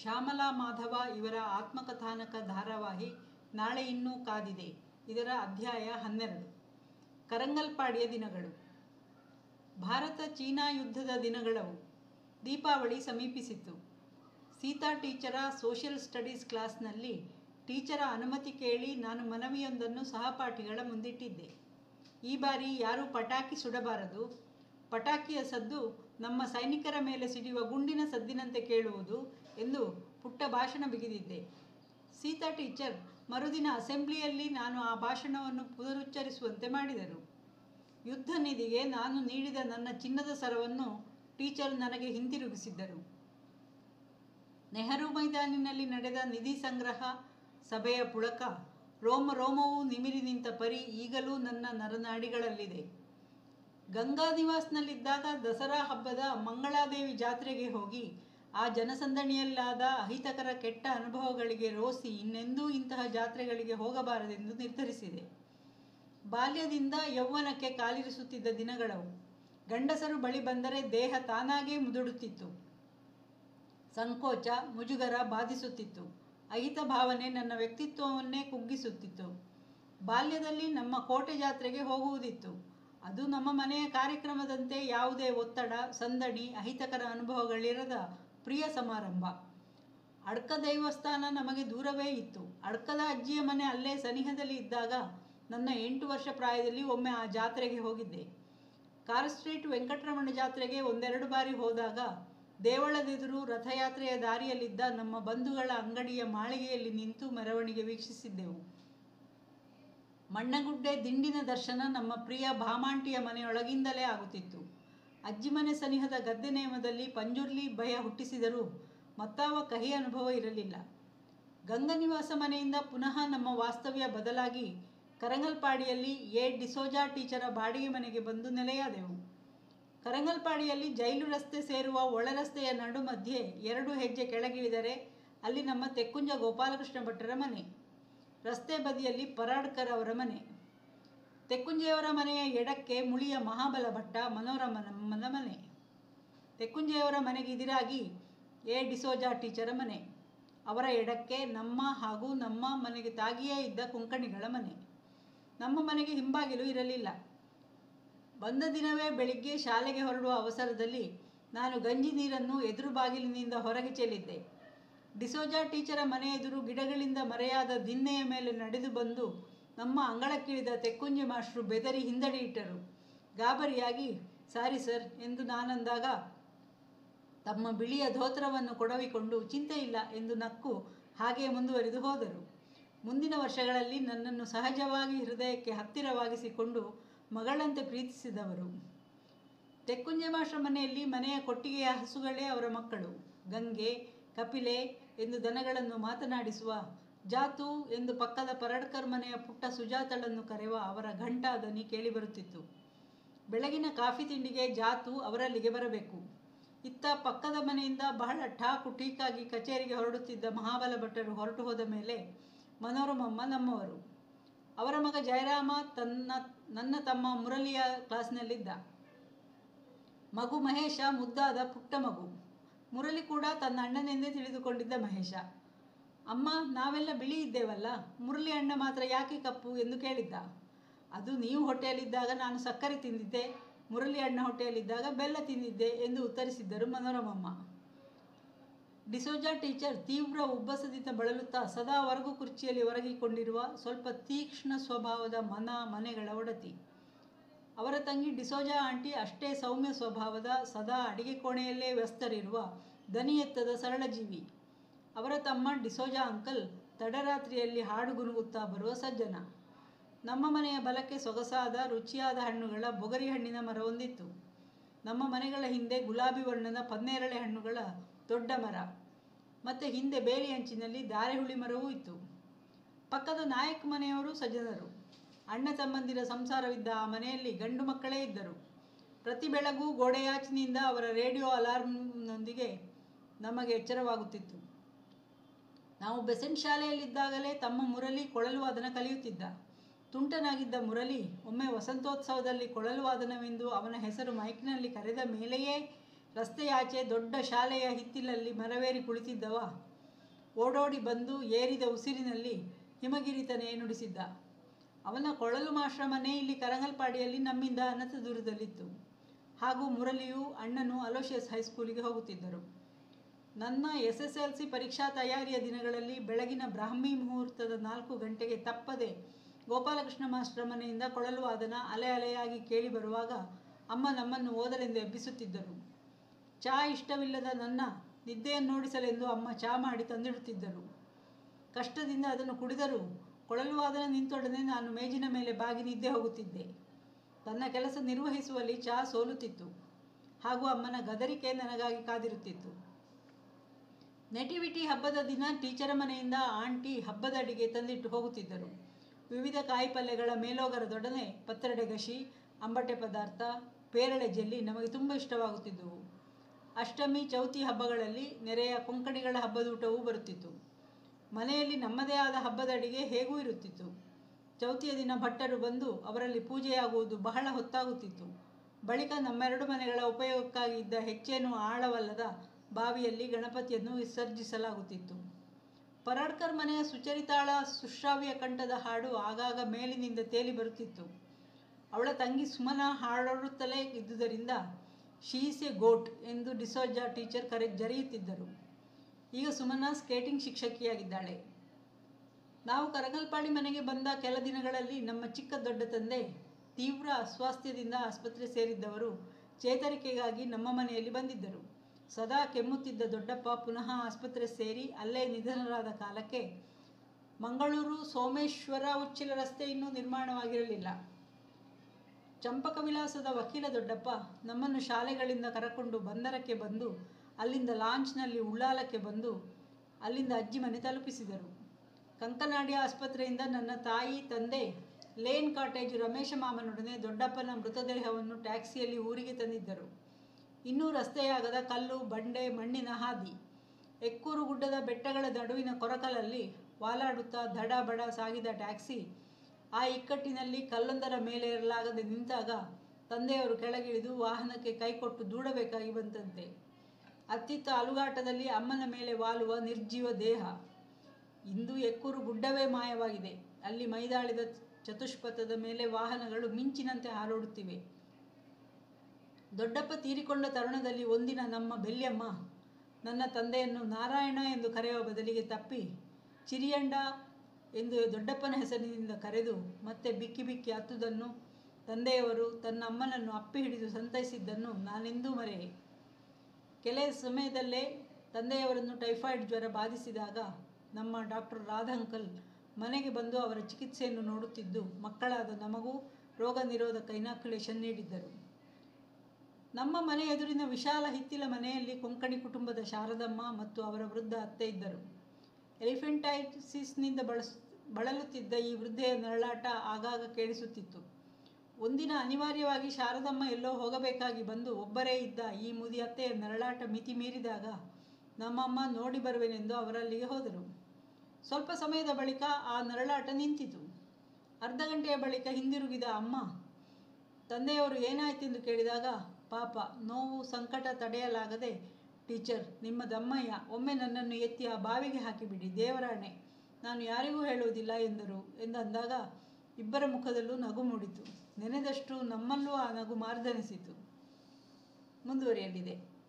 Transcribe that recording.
ಶ್ಯಾಮಲಾ ಮಾಧವ ಇವರ ಆತ್ಮಕಥಾನಕ ಧಾರಾವಾಹಿ ನಾಳೆ ಇನ್ನೂ ಕಾದಿದೆ ಇದರ ಅಧ್ಯಾಯ ಹನ್ನೆರಡು ಕರಂಗಲ್ಪಾಡಿಯ ದಿನಗಳು ಭಾರತ ಚೀನಾ ಯುದ್ಧದ ದಿನಗಳವು ದೀಪಾವಳಿ ಸಮೀಪಿಸಿತ್ತು ಸೀತಾ ಟೀಚರ ಸೋಷಿಯಲ್ ಸ್ಟಡೀಸ್ ಕ್ಲಾಸ್ನಲ್ಲಿ ಟೀಚರ ಅನುಮತಿ ಕೇಳಿ ನಾನು ಮನವಿಯೊಂದನ್ನು ಸಹಪಾಠಿಗಳ ಮುಂದಿಟ್ಟಿದ್ದೆ ಈ ಬಾರಿ ಯಾರೂ ಪಟಾಕಿ ಸುಡಬಾರದು ಪಟಾಕಿಯ ಸದ್ದು ನಮ್ಮ ಸೈನಿಕರ ಮೇಲೆ ಸಿಡಿಯುವ ಗುಂಡಿನ ಸದ್ದಿನಂತೆ ಕೇಳುವುದು ಎಂದು ಪುಟ್ಟ ಭಾಷಣ ಬಿಗಿದಿದ್ದೆ ಸೀತಾ ಟೀಚರ್ ಮರುದಿನ ಅಸೆಂಬ್ಲಿಯಲ್ಲಿ ನಾನು ಆ ಭಾಷಣವನ್ನು ಪುನರುಚ್ಚರಿಸುವಂತೆ ಮಾಡಿದರು ಯುದ್ಧ ನಿಧಿಗೆ ನಾನು ನೀಡಿದ ನನ್ನ ಚಿನ್ನದ ಸರವನ್ನು ಟೀಚರ್ ನನಗೆ ಹಿಂತಿರುಗಿಸಿದ್ದರು ನೆಹರು ಮೈದಾನಿನಲ್ಲಿ ನಡೆದ ನಿಧಿ ಸಂಗ್ರಹ ಸಭೆಯ ಪುಳಕ ರೋಮ ರೋಮವೂ ನಿಮಿರಿ ನಿಂತ ಪರಿ ಈಗಲೂ ನನ್ನ ನರನಾಡಿಗಳಲ್ಲಿದೆ ಗಂಗಾ ನಿವಾಸ್ನಲ್ಲಿದ್ದಾಗ ದಸರಾ ಹಬ್ಬದ ಮಂಗಳಾದೇವಿ ಜಾತ್ರೆಗೆ ಹೋಗಿ ಆ ಜನಸಂದಣಿಯಲ್ಲಾದ ಅಹಿತಕರ ಕೆಟ್ಟ ಅನುಭವಗಳಿಗೆ ರೋಸಿ ಇನ್ನೆಂದೂ ಇಂತಹ ಜಾತ್ರೆಗಳಿಗೆ ಹೋಗಬಾರದೆಂದು ನಿರ್ಧರಿಸಿದೆ ಬಾಲ್ಯದಿಂದ ಯೌವನಕ್ಕೆ ಕಾಲಿರಿಸುತ್ತಿದ್ದ ದಿನಗಳವು ಗಂಡಸರು ಬಳಿ ಬಂದರೆ ದೇಹ ತಾನಾಗೇ ಮುದುಡುತ್ತಿತ್ತು ಸಂಕೋಚ ಮುಜುಗರ ಬಾಧಿಸುತ್ತಿತ್ತು ಅಹಿತ ಭಾವನೆ ನನ್ನ ವ್ಯಕ್ತಿತ್ವವನ್ನೇ ಕುಗ್ಗಿಸುತ್ತಿತ್ತು ಬಾಲ್ಯದಲ್ಲಿ ನಮ್ಮ ಕೋಟೆ ಜಾತ್ರೆಗೆ ಹೋಗುವುದಿತ್ತು ಅದು ನಮ್ಮ ಮನೆಯ ಕಾರ್ಯಕ್ರಮದಂತೆ ಯಾವುದೇ ಒತ್ತಡ ಸಂದಣಿ ಅಹಿತಕರ ಅನುಭವಗಳಿರದ ಪ್ರಿಯ ಸಮಾರಂಭ ಅಡ್ಕ ದೈವಸ್ಥಾನ ನಮಗೆ ದೂರವೇ ಇತ್ತು ಅಡ್ಕದ ಅಜ್ಜಿಯ ಮನೆ ಅಲ್ಲೇ ಸನಿಹದಲ್ಲಿ ಇದ್ದಾಗ ನನ್ನ ಎಂಟು ವರ್ಷ ಪ್ರಾಯದಲ್ಲಿ ಒಮ್ಮೆ ಆ ಜಾತ್ರೆಗೆ ಹೋಗಿದ್ದೆ ಕಾರ್ ಸ್ಟ್ರೀಟ್ ವೆಂಕಟರಮಣ ಜಾತ್ರೆಗೆ ಒಂದೆರಡು ಬಾರಿ ಹೋದಾಗ ದೇವಳದೆದುರು ರಥಯಾತ್ರೆಯ ದಾರಿಯಲ್ಲಿದ್ದ ನಮ್ಮ ಬಂಧುಗಳ ಅಂಗಡಿಯ ಮಾಳಿಗೆಯಲ್ಲಿ ನಿಂತು ಮೆರವಣಿಗೆ ವೀಕ್ಷಿಸಿದ್ದೆವು ಮಣ್ಣಗುಡ್ಡೆ ದಿಂಡಿನ ದರ್ಶನ ನಮ್ಮ ಪ್ರಿಯ ಭಾಮಾಂಟಿಯ ಮನೆಯೊಳಗಿಂದಲೇ ಆಗುತ್ತಿತ್ತು ಅಜ್ಜಿ ಮನೆ ಸನಿಹದ ಗದ್ದೆ ನೇಮದಲ್ಲಿ ಪಂಜುರ್ಲಿ ಭಯ ಹುಟ್ಟಿಸಿದರೂ ಮತ್ತಾವ ಕಹಿ ಅನುಭವ ಇರಲಿಲ್ಲ ಗಂಗನಿವಾಸ ಮನೆಯಿಂದ ಪುನಃ ನಮ್ಮ ವಾಸ್ತವ್ಯ ಬದಲಾಗಿ ಕರಂಗಲ್ಪಾಡಿಯಲ್ಲಿ ಎ ಡಿಸೋಜಾ ಟೀಚರ ಬಾಡಿಗೆ ಮನೆಗೆ ಬಂದು ನೆಲೆಯಾದೆವು ಕರಂಗಲ್ಪಾಡಿಯಲ್ಲಿ ಜೈಲು ರಸ್ತೆ ಸೇರುವ ಒಳರಸ್ತೆಯ ನಡು ಮಧ್ಯೆ ಎರಡು ಹೆಜ್ಜೆ ಕೆಳಗಿಳಿದರೆ ಅಲ್ಲಿ ನಮ್ಮ ತೆಕ್ಕುಂಜ ಗೋಪಾಲಕೃಷ್ಣ ಭಟ್ಟರ ಮನೆ ರಸ್ತೆ ಬದಿಯಲ್ಲಿ ಪರಾಡ್ಕರ್ ಅವರ ಮನೆ ತೆಕ್ಕುಂಜೆಯವರ ಮನೆಯ ಎಡಕ್ಕೆ ಮುಳಿಯ ಮಹಾಬಲ ಭಟ್ಟ ಮನೋರಮನ ಮನೆ ತೆಕ್ಕುಂಜೆಯವರ ಮನೆಗೆ ಇದಿರಾಗಿ ಎ ಡಿಸೋಜಾ ಟೀಚರ ಮನೆ ಅವರ ಎಡಕ್ಕೆ ನಮ್ಮ ಹಾಗೂ ನಮ್ಮ ಮನೆಗೆ ತಾಗಿಯೇ ಇದ್ದ ಕುಂಕಣಿಗಳ ಮನೆ ನಮ್ಮ ಮನೆಗೆ ಹಿಂಬಾಗಿಲು ಇರಲಿಲ್ಲ ಬಂದ ದಿನವೇ ಬೆಳಿಗ್ಗೆ ಶಾಲೆಗೆ ಹೊರಡುವ ಅವಸರದಲ್ಲಿ ನಾನು ಗಂಜಿ ನೀರನ್ನು ಎದುರು ಬಾಗಿಲಿನಿಂದ ಹೊರಗೆ ಚೆಲ್ಲಿದ್ದೆ ಡಿಸೋಜಾ ಟೀಚರ ಮನೆ ಎದುರು ಗಿಡಗಳಿಂದ ಮರೆಯಾದ ದಿನ್ನೆಯ ಮೇಲೆ ನಡೆದು ಬಂದು ನಮ್ಮ ಅಂಗಳಕ್ಕಿಳಿದ ತೆಕ್ಕುಂಜೆ ಮಾಸ್ಟ್ರು ಬೆದರಿ ಹಿಂದಡಿ ಇಟ್ಟರು ಗಾಬರಿಯಾಗಿ ಸಾರಿ ಸರ್ ಎಂದು ನಾನಂದಾಗ ತಮ್ಮ ಬಿಳಿಯ ಧೋತ್ರವನ್ನು ಕೊಡವಿಕೊಂಡು ಚಿಂತೆ ಇಲ್ಲ ಎಂದು ನಕ್ಕು ಹಾಗೆ ಮುಂದುವರಿದು ಹೋದರು ಮುಂದಿನ ವರ್ಷಗಳಲ್ಲಿ ನನ್ನನ್ನು ಸಹಜವಾಗಿ ಹೃದಯಕ್ಕೆ ಹತ್ತಿರವಾಗಿಸಿಕೊಂಡು ಮಗಳಂತೆ ಪ್ರೀತಿಸಿದವರು ತೆಕ್ಕುಂಜೆ ಮಾಸ್ಟ್ರ ಮನೆಯಲ್ಲಿ ಮನೆಯ ಕೊಟ್ಟಿಗೆಯ ಹಸುಗಳೇ ಅವರ ಮಕ್ಕಳು ಗಂಗೆ ಕಪಿಲೆ ಎಂದು ದನಗಳನ್ನು ಮಾತನಾಡಿಸುವ ಜಾತು ಎಂದು ಪಕ್ಕದ ಪರಡ್ಕರ್ ಮನೆಯ ಪುಟ್ಟ ಸುಜಾತಳನ್ನು ಕರೆಯುವ ಅವರ ಘಂಟಾ ಧ್ವನಿ ಕೇಳಿಬರುತ್ತಿತ್ತು ಬೆಳಗಿನ ಕಾಫಿ ತಿಂಡಿಗೆ ಜಾತು ಅವರಲ್ಲಿಗೆ ಬರಬೇಕು ಇತ್ತ ಪಕ್ಕದ ಮನೆಯಿಂದ ಬಹಳ ಠಾಕು ಟೀಕಾಗಿ ಕಚೇರಿಗೆ ಹೊರಡುತ್ತಿದ್ದ ಮಹಾಬಲ ಭಟ್ಟರು ಹೊರಟು ಹೋದ ಮೇಲೆ ಮನೋರಮಮ್ಮ ನಮ್ಮವರು ಅವರ ಮಗ ಜಯರಾಮ ತನ್ನ ನನ್ನ ತಮ್ಮ ಮುರಳಿಯ ಕ್ಲಾಸ್ನಲ್ಲಿದ್ದ ಮಗು ಮಹೇಶ ಮುದ್ದಾದ ಪುಟ್ಟ ಮಗು ಮುರಳಿ ಕೂಡ ತನ್ನ ಅಣ್ಣನೆಂದೇ ತಿಳಿದುಕೊಂಡಿದ್ದ ಮಹೇಶ ಅಮ್ಮ ನಾವೆಲ್ಲ ಬಿಳಿ ಇದ್ದೇವಲ್ಲ ಮುರಳಿ ಅಣ್ಣ ಮಾತ್ರ ಯಾಕೆ ಕಪ್ಪು ಎಂದು ಕೇಳಿದ್ದ ಅದು ನೀವು ಹೊಟ್ಟೆಯಲ್ಲಿದ್ದಾಗ ನಾನು ಸಕ್ಕರೆ ತಿಂದಿದ್ದೆ ಮುರಳಿ ಅಣ್ಣ ಹೊಟ್ಟೆಯಲ್ಲಿದ್ದಾಗ ಬೆಲ್ಲ ತಿಂದಿದ್ದೆ ಎಂದು ಉತ್ತರಿಸಿದ್ದರು ಮನೋರಮಮ್ಮ ಡಿಸೋಜಾ ಟೀಚರ್ ತೀವ್ರ ಉಬ್ಬಸದಿಂದ ಬಳಲುತ್ತಾ ಸದಾ ವರ್ಗು ಕುರ್ಚಿಯಲ್ಲಿ ಒರಗಿಕೊಂಡಿರುವ ಸ್ವಲ್ಪ ತೀಕ್ಷ್ಣ ಸ್ವಭಾವದ ಮನ ಮನೆಗಳ ಒಡತಿ ಅವರ ತಂಗಿ ಡಿಸೋಜಾ ಆಂಟಿ ಅಷ್ಟೇ ಸೌಮ್ಯ ಸ್ವಭಾವದ ಸದಾ ಅಡಿಗೆ ಕೋಣೆಯಲ್ಲೇ ವ್ಯಸ್ತರಿರುವ ದನಿ ಎತ್ತದ ಸರಳ ಜೀವಿ ಅವರ ತಮ್ಮ ಡಿಸೋಜಾ ಅಂಕಲ್ ತಡರಾತ್ರಿಯಲ್ಲಿ ಹಾಡು ಗುನುಗುತ್ತಾ ಬರುವ ಸಜ್ಜನ ನಮ್ಮ ಮನೆಯ ಬಲಕ್ಕೆ ಸೊಗಸಾದ ರುಚಿಯಾದ ಹಣ್ಣುಗಳ ಬೊಗರಿ ಹಣ್ಣಿನ ಮರವೊಂದಿತ್ತು ನಮ್ಮ ಮನೆಗಳ ಹಿಂದೆ ಗುಲಾಬಿ ವರ್ಣದ ಪನ್ನೇರಳೆ ಹಣ್ಣುಗಳ ದೊಡ್ಡ ಮರ ಮತ್ತು ಹಿಂದೆ ಬೇಲಿ ಅಂಚಿನಲ್ಲಿ ದಾರೆಹುಳಿ ಮರವೂ ಇತ್ತು ಪಕ್ಕದ ನಾಯಕ್ ಮನೆಯವರು ಸಜ್ಜನರು ಅಣ್ಣ ತಮ್ಮಂದಿರ ಸಂಸಾರವಿದ್ದ ಆ ಮನೆಯಲ್ಲಿ ಗಂಡು ಮಕ್ಕಳೇ ಇದ್ದರು ಪ್ರತಿ ಬೆಳಗೂ ಗೋಡೆಯಾಚಿನಿಂದ ಅವರ ರೇಡಿಯೋ ಅಲಾರ್ಮ್ನೊಂದಿಗೆ ನಮಗೆ ಎಚ್ಚರವಾಗುತ್ತಿತ್ತು ನಾವು ಬೆಸೆಂಟ್ ಶಾಲೆಯಲ್ಲಿದ್ದಾಗಲೇ ತಮ್ಮ ಮುರಳಿ ಕೊಳಲು ವಾದನ ಕಲಿಯುತ್ತಿದ್ದ ತುಂಟನಾಗಿದ್ದ ಮುರಳಿ ಒಮ್ಮೆ ವಸಂತೋತ್ಸವದಲ್ಲಿ ಕೊಳಲು ವಾದನವೆಂದು ಅವನ ಹೆಸರು ಮೈಕ್ನಲ್ಲಿ ಕರೆದ ಮೇಲೆಯೇ ರಸ್ತೆಯಾಚೆ ದೊಡ್ಡ ಶಾಲೆಯ ಹಿತ್ತಿಲಲ್ಲಿ ಮರವೇರಿ ಕುಳಿತಿದ್ದವ ಓಡೋಡಿ ಬಂದು ಏರಿದ ಉಸಿರಿನಲ್ಲಿ ಹಿಮಗಿರಿತನೇ ನುಡಿಸಿದ್ದ ಅವನ ಕೊಳಲು ಮಾಸ್ಟ್ರ ಮನೆ ಇಲ್ಲಿ ಕರಂಗಲ್ಪಾಡಿಯಲ್ಲಿ ನಮ್ಮಿಂದ ಅನಂತ ದೂರದಲ್ಲಿತ್ತು ಹಾಗೂ ಮುರಳಿಯು ಅಣ್ಣನು ಅಲೋಷಿಯಸ್ ಹೈಸ್ಕೂಲಿಗೆ ಹೋಗುತ್ತಿದ್ದರು ನನ್ನ ಎಸ್ ಎಸ್ ಎಲ್ ಸಿ ಪರೀಕ್ಷಾ ತಯಾರಿಯ ದಿನಗಳಲ್ಲಿ ಬೆಳಗಿನ ಬ್ರಾಹ್ಮಿ ಮುಹೂರ್ತದ ನಾಲ್ಕು ಗಂಟೆಗೆ ತಪ್ಪದೆ ಗೋಪಾಲಕೃಷ್ಣ ಮಾಸ್ಟರ್ ಮನೆಯಿಂದ ಕೊಳಲು ವಾದನ ಅಲೆ ಅಲೆಯಾಗಿ ಕೇಳಿ ಬರುವಾಗ ಅಮ್ಮ ನಮ್ಮನ್ನು ಓದಲೆಂದು ಎಬ್ಬಿಸುತ್ತಿದ್ದರು ಚಾ ಇಷ್ಟವಿಲ್ಲದ ನನ್ನ ನಿದ್ದೆಯನ್ನು ನೋಡಿಸಲೆಂದು ಅಮ್ಮ ಚಾ ಮಾಡಿ ತಂದಿಡುತ್ತಿದ್ದರು ಕಷ್ಟದಿಂದ ಅದನ್ನು ಕುಡಿದರೂ ಕೊಳಲು ವಾದನ ನಿಂತೊಡನೆ ನಾನು ಮೇಜಿನ ಮೇಲೆ ಬಾಗಿ ನಿದ್ದೆ ಹೋಗುತ್ತಿದ್ದೆ ತನ್ನ ಕೆಲಸ ನಿರ್ವಹಿಸುವಲ್ಲಿ ಚಾ ಸೋಲುತ್ತಿತ್ತು ಹಾಗೂ ಅಮ್ಮನ ಗದರಿಕೆ ನನಗಾಗಿ ಕಾದಿರುತ್ತಿತ್ತು ನೆಟಿವಿಟಿ ಹಬ್ಬದ ದಿನ ಟೀಚರ ಮನೆಯಿಂದ ಆಂಟಿ ಹಬ್ಬದ ಅಡಿಗೆ ತಂದಿಟ್ಟು ಹೋಗುತ್ತಿದ್ದರು ವಿವಿಧ ಕಾಯಿಪಲ್ಯಗಳ ಮೇಲೋಗರದೊಡನೆ ಪತ್ರಡೆ ಗಶಿ ಅಂಬಟೆ ಪದಾರ್ಥ ಪೇರಳೆ ಜೆಲ್ಲಿ ನಮಗೆ ತುಂಬ ಇಷ್ಟವಾಗುತ್ತಿದ್ದವು ಅಷ್ಟಮಿ ಚೌತಿ ಹಬ್ಬಗಳಲ್ಲಿ ನೆರೆಯ ಕೊಂಕಣಿಗಳ ಹಬ್ಬದೂಟವೂ ಬರುತ್ತಿತ್ತು ಮನೆಯಲ್ಲಿ ನಮ್ಮದೇ ಆದ ಹಬ್ಬದ ಅಡಿಗೆ ಹೇಗೂ ಇರುತ್ತಿತ್ತು ಚೌತಿಯ ದಿನ ಭಟ್ಟರು ಬಂದು ಅವರಲ್ಲಿ ಪೂಜೆಯಾಗುವುದು ಬಹಳ ಹೊತ್ತಾಗುತ್ತಿತ್ತು ಬಳಿಕ ನಮ್ಮೆರಡು ಮನೆಗಳ ಉಪಯೋಗಕ್ಕಾಗಿ ಇದ್ದ ಹೆಚ್ಚೇನು ಆಳವಲ್ಲದ ಬಾವಿಯಲ್ಲಿ ಗಣಪತಿಯನ್ನು ವಿಸರ್ಜಿಸಲಾಗುತ್ತಿತ್ತು ಪರಾಡ್ಕರ್ ಮನೆಯ ಸುಚರಿತಾಳ ಸುಶ್ರಾವ್ಯ ಕಂಠದ ಹಾಡು ಆಗಾಗ ಮೇಲಿನಿಂದ ತೇಲಿ ಬರುತ್ತಿತ್ತು ಅವಳ ತಂಗಿ ಸುಮನ ಹಾಡುತ್ತಲೇ ಇದ್ದುದರಿಂದ ಶೀಸ್ ಎ ಗೋಟ್ ಎಂದು ಡಿಸೋಜಾ ಟೀಚರ್ ಕರೆ ಜರೆಯುತ್ತಿದ್ದರು ಈಗ ಸುಮನ ಸ್ಕೇಟಿಂಗ್ ಶಿಕ್ಷಕಿಯಾಗಿದ್ದಾಳೆ ನಾವು ಕರಗಲ್ಪಾಡಿ ಮನೆಗೆ ಬಂದ ಕೆಲ ದಿನಗಳಲ್ಲಿ ನಮ್ಮ ಚಿಕ್ಕ ದೊಡ್ಡ ತಂದೆ ತೀವ್ರ ಅಸ್ವಾಸ್ಥ್ಯದಿಂದ ಆಸ್ಪತ್ರೆ ಸೇರಿದ್ದವರು ಚೇತರಿಕೆಗಾಗಿ ನಮ್ಮ ಮನೆಯಲ್ಲಿ ಬಂದಿದ್ದರು ಸದಾ ಕೆಮ್ಮುತ್ತಿದ್ದ ದೊಡ್ಡಪ್ಪ ಪುನಃ ಆಸ್ಪತ್ರೆ ಸೇರಿ ಅಲ್ಲೇ ನಿಧನರಾದ ಕಾಲಕ್ಕೆ ಮಂಗಳೂರು ಸೋಮೇಶ್ವರ ಉಚ್ಚಿಲ ರಸ್ತೆ ಇನ್ನೂ ನಿರ್ಮಾಣವಾಗಿರಲಿಲ್ಲ ಚಂಪಕ ವಿಲಾಸದ ವಕೀಲ ದೊಡ್ಡಪ್ಪ ನಮ್ಮನ್ನು ಶಾಲೆಗಳಿಂದ ಕರಕೊಂಡು ಬಂದರಕ್ಕೆ ಬಂದು ಅಲ್ಲಿಂದ ಲಾಂಚ್ನಲ್ಲಿ ಉಳ್ಳಾಲಕ್ಕೆ ಬಂದು ಅಲ್ಲಿಂದ ಅಜ್ಜಿ ಮನೆ ತಲುಪಿಸಿದರು ಕಂಕನಾಡಿ ಆಸ್ಪತ್ರೆಯಿಂದ ನನ್ನ ತಾಯಿ ತಂದೆ ಲೇನ್ ಕಾಟೇಜ್ ರಮೇಶ ಮಾಮನೊಡನೆ ದೊಡ್ಡಪ್ಪನ ಮೃತದೇಹವನ್ನು ಟ್ಯಾಕ್ಸಿಯಲ್ಲಿ ಊರಿಗೆ ತಂದಿದ್ದರು ಇನ್ನೂ ರಸ್ತೆಯಾಗದ ಕಲ್ಲು ಬಂಡೆ ಮಣ್ಣಿನ ಹಾದಿ ಎಕ್ಕೂರು ಗುಡ್ಡದ ಬೆಟ್ಟಗಳ ನಡುವಿನ ಕೊರಕಲಲ್ಲಿ ವಾಲಾಡುತ್ತಾ ದಡ ಬಡ ಸಾಗಿದ ಟ್ಯಾಕ್ಸಿ ಆ ಇಕ್ಕಟ್ಟಿನಲ್ಲಿ ಕಲ್ಲೊಂದರ ಮೇಲೆ ಇರಲಾಗದೆ ನಿಂತಾಗ ತಂದೆಯವರು ಕೆಳಗಿಳಿದು ವಾಹನಕ್ಕೆ ಕೈಕೊಟ್ಟು ದೂಡಬೇಕಾಗಿ ಬಂತಂತೆ ಅತ್ತಿತ್ತ ಅಲುಗಾಟದಲ್ಲಿ ಅಮ್ಮನ ಮೇಲೆ ವಾಲುವ ನಿರ್ಜೀವ ದೇಹ ಇಂದು ಎಕ್ಕೂರು ಗುಡ್ಡವೇ ಮಾಯವಾಗಿದೆ ಅಲ್ಲಿ ಮೈದಾಳಿದ ಚತುಷ್ಪಥದ ಮೇಲೆ ವಾಹನಗಳು ಮಿಂಚಿನಂತೆ ಹಾರೋಡುತ್ತಿವೆ ದೊಡ್ಡಪ್ಪ ತೀರಿಕೊಂಡ ತರುಣದಲ್ಲಿ ಒಂದಿನ ನಮ್ಮ ಬೆಲ್ಯಮ್ಮ ನನ್ನ ತಂದೆಯನ್ನು ನಾರಾಯಣ ಎಂದು ಕರೆಯುವ ಬದಲಿಗೆ ತಪ್ಪಿ ಚಿರಿಯಂಡ ಎಂದು ದೊಡ್ಡಪ್ಪನ ಹೆಸರಿನಿಂದ ಕರೆದು ಮತ್ತೆ ಬಿಕ್ಕಿ ಬಿಕ್ಕಿ ಹತ್ತುದನ್ನು ತಂದೆಯವರು ತನ್ನ ಅಮ್ಮನನ್ನು ಅಪ್ಪಿ ಹಿಡಿದು ಸಂತೈಸಿದ್ದನ್ನು ನಾನೆಂದೂ ಮರೆಯೆ ಕೆಲ ಸಮಯದಲ್ಲೇ ತಂದೆಯವರನ್ನು ಟೈಫಾಯ್ಡ್ ಜ್ವರ ಬಾಧಿಸಿದಾಗ ನಮ್ಮ ಡಾಕ್ಟರ್ ರಾಧಂಕಲ್ ಮನೆಗೆ ಬಂದು ಅವರ ಚಿಕಿತ್ಸೆಯನ್ನು ನೋಡುತ್ತಿದ್ದು ಮಕ್ಕಳಾದ ನಮಗೂ ರೋಗ ನಿರೋಧಕ ಇನಾಕ್ಯುಲೇಷನ್ ನೀಡಿದ್ದರು ನಮ್ಮ ಮನೆ ಎದುರಿನ ವಿಶಾಲ ಹಿತ್ತಿಲ ಮನೆಯಲ್ಲಿ ಕೊಂಕಣಿ ಕುಟುಂಬದ ಶಾರದಮ್ಮ ಮತ್ತು ಅವರ ವೃದ್ಧ ಅತ್ತೆ ಇದ್ದರು ಎಲಿಫೆಂಟೈಟಿಸಿಸ್ನಿಂದ ಬಳಸ್ ಬಳಲುತ್ತಿದ್ದ ಈ ವೃದ್ಧೆಯ ನರಳಾಟ ಆಗಾಗ ಕೇಳಿಸುತ್ತಿತ್ತು ಒಂದಿನ ಅನಿವಾರ್ಯವಾಗಿ ಶಾರದಮ್ಮ ಎಲ್ಲೋ ಹೋಗಬೇಕಾಗಿ ಬಂದು ಒಬ್ಬರೇ ಇದ್ದ ಈ ಮುದಿ ಅತ್ತೆಯ ನರಳಾಟ ಮಿತಿ ಮೀರಿದಾಗ ನಮ್ಮಮ್ಮ ನೋಡಿ ಬರುವೆನೆಂದು ಅವರಲ್ಲಿಗೆ ಹೋದರು ಸ್ವಲ್ಪ ಸಮಯದ ಬಳಿಕ ಆ ನರಳಾಟ ನಿಂತಿತು ಅರ್ಧ ಗಂಟೆಯ ಬಳಿಕ ಹಿಂದಿರುಗಿದ ಅಮ್ಮ ತಂದೆಯವರು ಏನಾಯ್ತೆಂದು ಕೇಳಿದಾಗ ಪಾಪ ನೋವು ಸಂಕಟ ತಡೆಯಲಾಗದೆ ಟೀಚರ್ ನಿಮ್ಮ ದಮ್ಮಯ್ಯ ಒಮ್ಮೆ ನನ್ನನ್ನು ಎತ್ತಿ ಆ ಬಾವಿಗೆ ಹಾಕಿಬಿಡಿ ದೇವರಾಣೆ ನಾನು ಯಾರಿಗೂ ಹೇಳುವುದಿಲ್ಲ ಎಂದರು ಎಂದಂದಾಗ ಇಬ್ಬರ ಮುಖದಲ್ಲೂ ನಗು ಮೂಡಿತು ನೆನೆದಷ್ಟು ನಮ್ಮಲ್ಲೂ ಆ ನಗು ಮಾರ್ದನಿಸಿತು ಮುಂದುವರಿಯಲಿದೆ